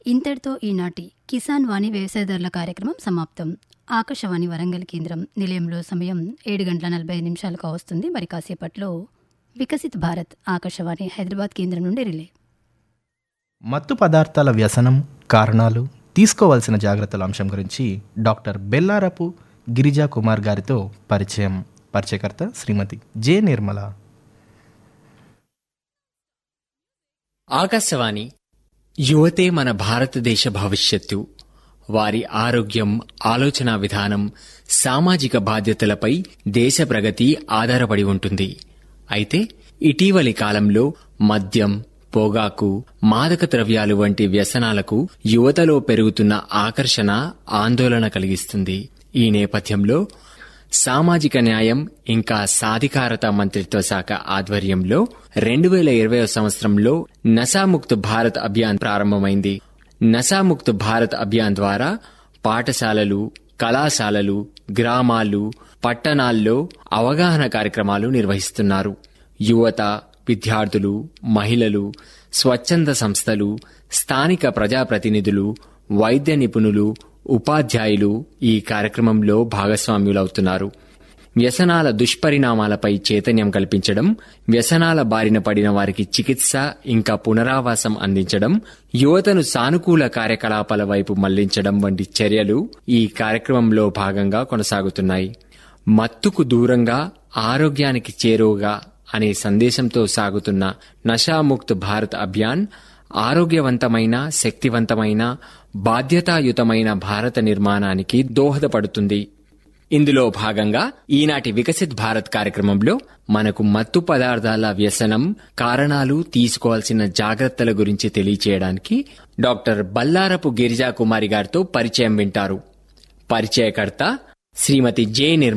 ఇంతటితో ఈనాటి కిసాన్ వాణి వ్యవసాయదారుల కార్యక్రమం సమాప్తం ఆకాశవాణి వరంగల్ కేంద్రం నిలయంలో సమయం ఏడు గంటల నలభై ఐదు నిమిషాలకు వస్తుంది మరి కాసేపట్లో వికసిత్ భారత్ ఆకాశవాణి హైదరాబాద్ కేంద్రం నుండి రిలే మత్తు పదార్థాల వ్యసనం కారణాలు తీసుకోవాల్సిన జాగ్రత్తల అంశం గురించి డాక్టర్ బెల్లారపు గిరిజా కుమార్ గారితో పరిచయం పరిచయకర్త శ్రీమతి జె నిర్మల ఆకాశవాణి యువతే మన భారతదేశ భవిష్యత్తు వారి ఆరోగ్యం ఆలోచన విధానం సామాజిక బాధ్యతలపై దేశ ప్రగతి ఆధారపడి ఉంటుంది అయితే ఇటీవలి కాలంలో మద్యం పొగాకు మాదక ద్రవ్యాలు వంటి వ్యసనాలకు యువతలో పెరుగుతున్న ఆకర్షణ ఆందోళన కలిగిస్తుంది ఈ నేపథ్యంలో సామాజిక న్యాయం ఇంకా సాధికారత మంత్రిత్వ శాఖ ఆధ్వర్యంలో రెండు వేల ఇరవై సంవత్సరంలో నశాముక్త్ భారత్ అభియాన్ ప్రారంభమైంది నశాముక్త్ భారత్ అభియాన్ ద్వారా పాఠశాలలు కళాశాలలు గ్రామాలు పట్టణాల్లో అవగాహన కార్యక్రమాలు నిర్వహిస్తున్నారు యువత విద్యార్థులు మహిళలు స్వచ్ఛంద సంస్థలు స్థానిక ప్రజాప్రతినిధులు వైద్య నిపుణులు ఉపాధ్యాయులు ఈ కార్యక్రమంలో భాగస్వామ్యులవుతున్నారు వ్యసనాల దుష్పరిణామాలపై చైతన్యం కల్పించడం వ్యసనాల బారిన పడిన వారికి చికిత్స ఇంకా పునరావాసం అందించడం యువతను సానుకూల కార్యకలాపాల వైపు మళ్లించడం వంటి చర్యలు ఈ కార్యక్రమంలో భాగంగా కొనసాగుతున్నాయి మత్తుకు దూరంగా ఆరోగ్యానికి చేరువగా అనే సందేశంతో సాగుతున్న నషాముక్త్ భారత్ అభియాన్ ఆరోగ్యవంతమైన శక్తివంతమైన బాధ్యతాయుతమైన భారత నిర్మాణానికి దోహదపడుతుంది ఇందులో భాగంగా ఈనాటి వికసిత్ భారత్ కార్యక్రమంలో మనకు మత్తు పదార్థాల వ్యసనం కారణాలు తీసుకోవాల్సిన జాగ్రత్తల గురించి తెలియచేయడానికి డాక్టర్ బల్లారపు గిరిజా కుమారి గారితో పరిచయం వింటారు పరిచయకర్త శ్రీమతి జె నిర్మ